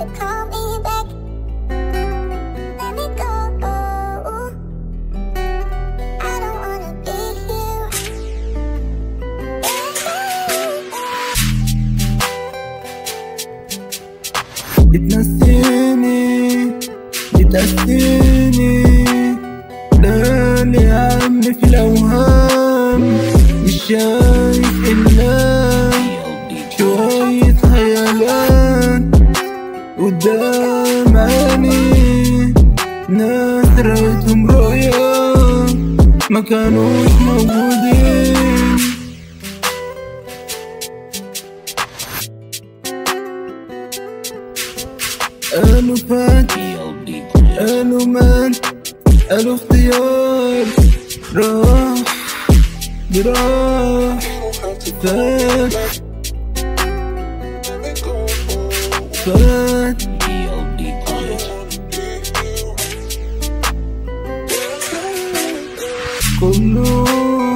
to call me back. Let me go. I don't wanna be here. بتنسيني بتنسيني ليالي يا عمي في الأوهام مش شايف إلا شوية خيالات قدام عيني ناس رأيتهم رؤيا ما كانوش موجودين قالوا فات قالوا مات قالوا اختيار راح براح فات فات كله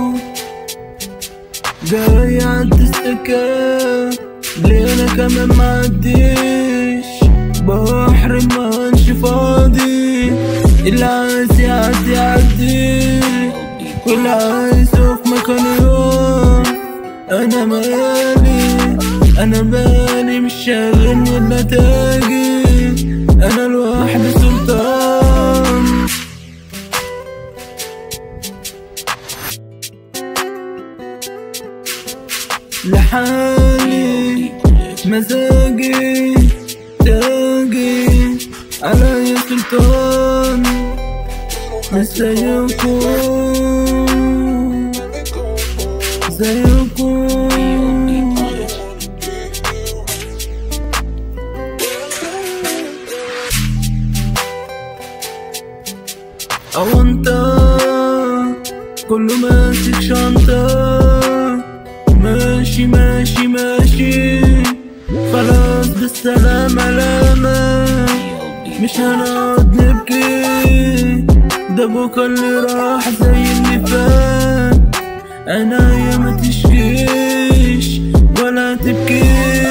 جاي عند السكة ليه انا كمان معديش بحر المانش فاضي اللي عايز يعدي يعدي واللي عايز يقف مكانه يقف انا مالي انا مالي مش شاغلني الا تاجي انا لوحدي سلطان لحالي مزاجي تاجي على يا سلطان زيكم زيكم أو انت كله ماسك شنطة ماشي ماشي ماشي خلاص بالسلامة علامة مش هنقعد نبكي ده بكا اللي راح زي اللي فات عناية ما تشكيش ولا تبكي